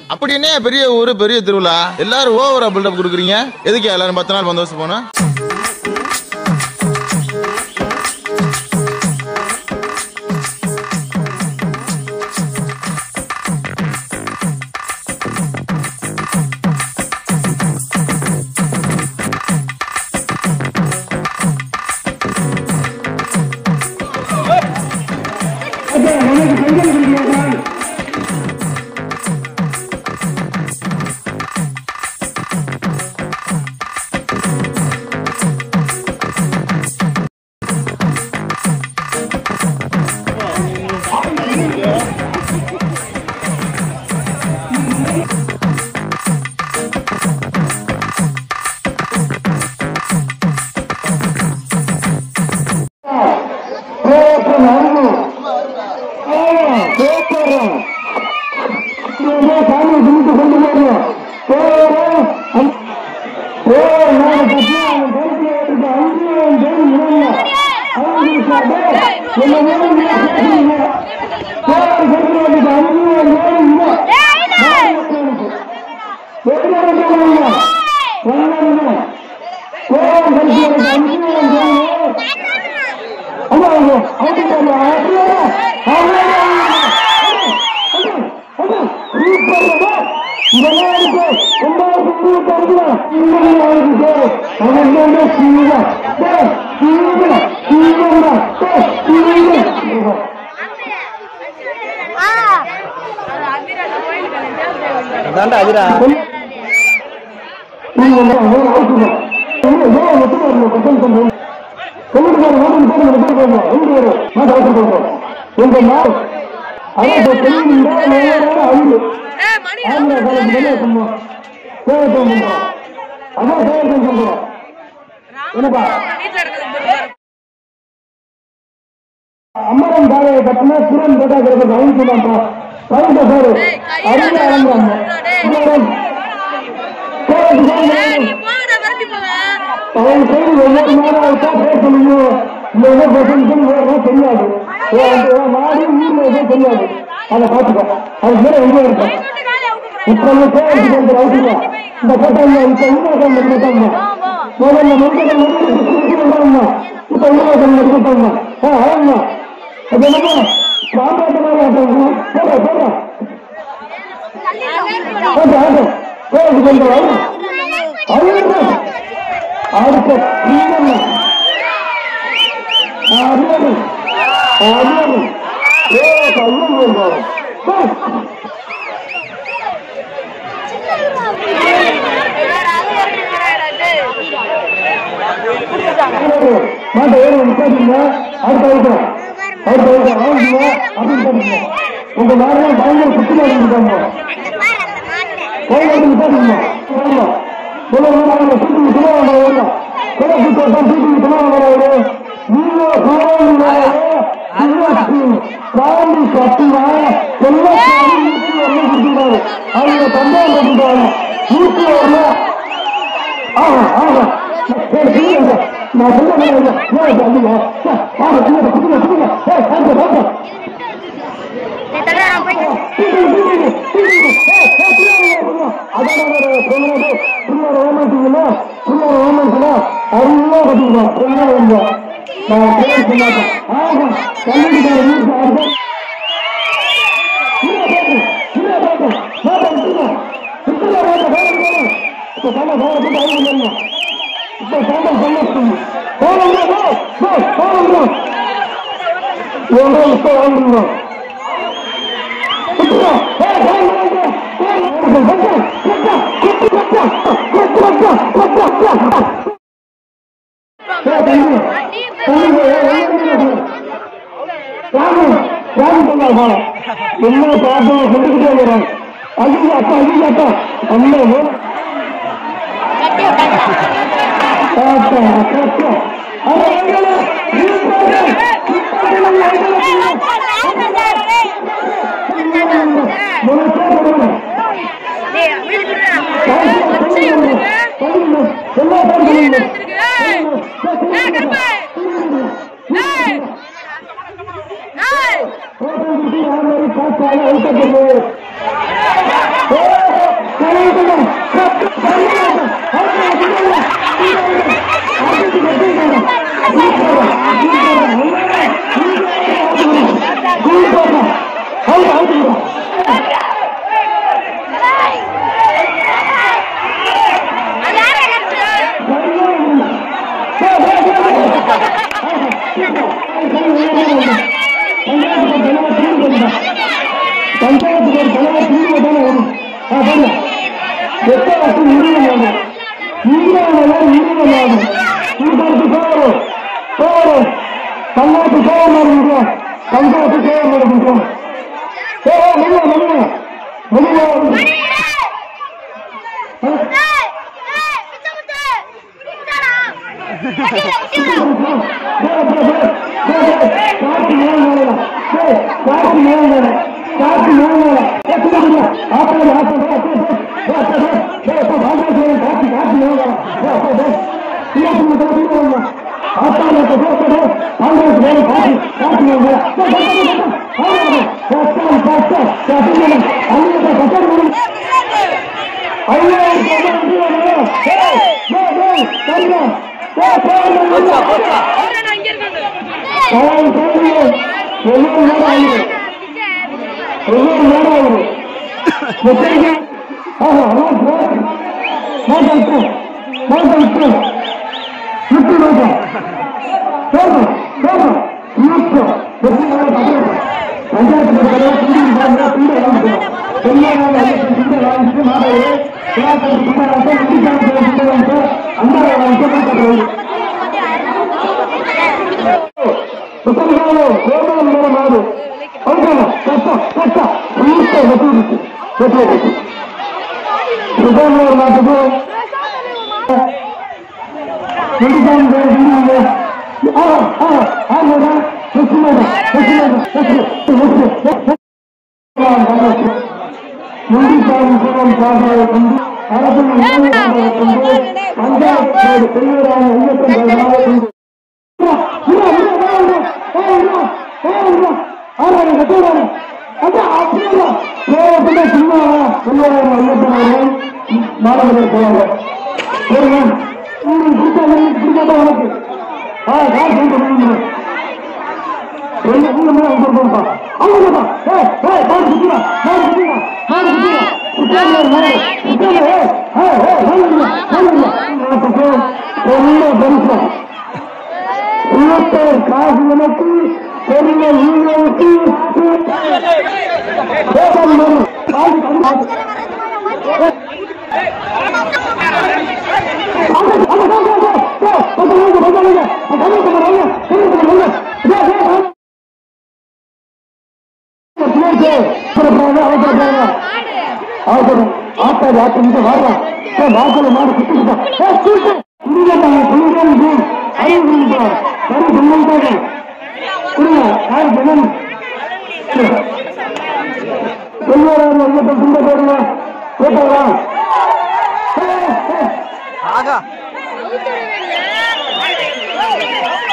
அப்படி என்ன பெரிய ஊரு பெரிய திருவிழா எல்லாரும் ஓவரா பில்டப் கொடுக்குறீங்க எதுக்கு எல்லாரும் பத்து நாள் பந்தோபஸ்து போனா தாண்டா அதிரா அம்மரம் தாரையை கட்டினா சுரன் கேட்டா கிடக்கு வாங்கிக்கலாம்ப்பா வாங்கிக்கோ சார் அறிஞ்சு ஆரம்பிக்கிறாங்க அவன் செய்தி ஒவ்வொரு நேரம் அவர்கிட்ட பேச முடியும் இந்த ஒவ்வொரு பசங்க வேறு தெரியாது மாடி ஊர்ல எதுவும் தெரியாது அதை பார்த்துக்கோ அது மேல எங்கே இருக்கும் இப்ப நம்ம சேவரிக்கு கொண்டு அவுட்டுங்க இந்த போட்டாங்க இப்ப இன்னொரு போட்டாங்க முதல்ல மனிதர்கள் முடிவு இப்ப இன்னொரு முடிவுட்டாங்க ஆ ஆமா அது என்னமோ பாம்பாட்ட மாதிரி ஆட்டாங்க போட போட போட்டு ஆட்டம் சேவரிக்கு கொண்டு வரும் அவ்வளவு அடுத்த தீவன அறிவு அறிவு ஏ கல்லும் போகும் மாட்ட ஏறி நிப்பாட்டீங்க அடுத்த வைக்கிறோம் அடுத்த வைக்கிறோம் வாங்கிங்க அப்படின்னு பாத்தீங்க உங்க நேரம் பயங்கர சுத்தமா இருந்துட்டாங்க கையில் நிப்பாட்டீங்க சொல்லுங்க சொல்லுங்க சுத்தி சொல்லுவாங்க வரணும் கொலை சுத்தம் சுத்தி சொல்லுவாங்க வரவரு நீங்க காந்தி கட்டினா எல்லா நூத்தி ஒண்ணு கொடுத்துருக்காரு அவங்க தந்தையை கட்டிட்டாங்க நூத்தி ஒண்ணு ஆமா ஆமா சரி சொல்லுங்க நான் சொல்லுங்க ஏன் தம்பிங்க வாங்க சொல்லுங்க சொல்லுங்க சொல்லுங்க ஏய் சாப்பிட்டு சாப்பிட்டு வாங்க என்ன பாட்டு சொல்லிக்கிட்டே இருக்கிறான் ஐயோ அப்பா ஐயோ அப்பா அம்மா அப்பா அப்பா அப்பா Hey! பஞ்சாயத்துக்கு ஒரு தலைவர் தீர்வு தானே வரும் ஆ பாருங்க எத்தனை வருஷம் உருவம் உருவம் உருவம் கூட்டத்துக்கு போகிறோம் போகிறோம் பஞ்சாயத்து சேவை மாறுகிறோம் பஞ்சாயத்து சேவை மாறுகிறோம் சேவை மெல்ல மெல்ல மெல்ல ஐயோ ஒவ்வொரு நேரம் ஆகுது எத்தனைக்கு ஆஹா ரோட் ரோட் ரோட் அழுத்து ரோட் அழுத்து சுற்றி ரோட்டா போதும் போதும் யூஸ்டு எப்படி நேரம் பண்றது பஞ்சாயத்து தலைவர் குடி பாருங்க குடி வாங்கிக்கணும் பெரியாரால் ஐயப்பன் குடி வாங்கிட்டு மாதவரே கிளாஸ் குமாரத்தை முடிக்காம குடி வாங்கிட்டு அண்ணா வாங்கிட்டு மாட்டாங்க புத்தகங்களோ கோபம் மூலமாறு அவ்வளோ கஷ்டம் கஷ்டம் வீட்டை வெட்டி இருக்கு வெட்டி இருக்கு சுதந்திர நாட்டுக்கு வெடிக்காம வெடிக்காம ஆ ஆ ஆமாடா வெச்சுமாடா வெச்சுமாடா வெச்சு முண்டிசாமி சிவம் சாகாவை கொண்டு அரசின் உதவியாளரை கொண்டு பஞ்சாயத்து பெரியவரான ஐயப்பன் கொண்டு மாணவர்கள் போவாங்க பெருசா உள்ளத்தோர் காசு எனக்கு பெரிய ஈழவுக்கு கோபம் வரும் காசு தந்தாச்சு. அது, அது, அது, அது, அது, அது, அது, வாங்க, வாங்க, வாங்க. அது, கம்மிட்டு வாங்க, வாங்க, கம்மிட்டு வாங்க. இதோ, இதோ, வாங்க. பிள்ளைக்கு, பிறப்பாங்க, அவசரப்பாங்க. அவசரம். ஆத்தாடி, ஆத்தாடி, வாடா. ஏய், வாசல்ல மாடு சுத்திக்கிட்டா. ஏய், தூக்கு. குடிக்காட்டாங்க, குடிக்காம போ. அறிவு குடிக்கா. சரி, சொல்லிட்டாங்க. குடிங்க, யாரு ஜனம்? சொல்லுவாராம் ஐயப்பன் துண்ட போடுங்க போட்டாரா ஆகா ஆ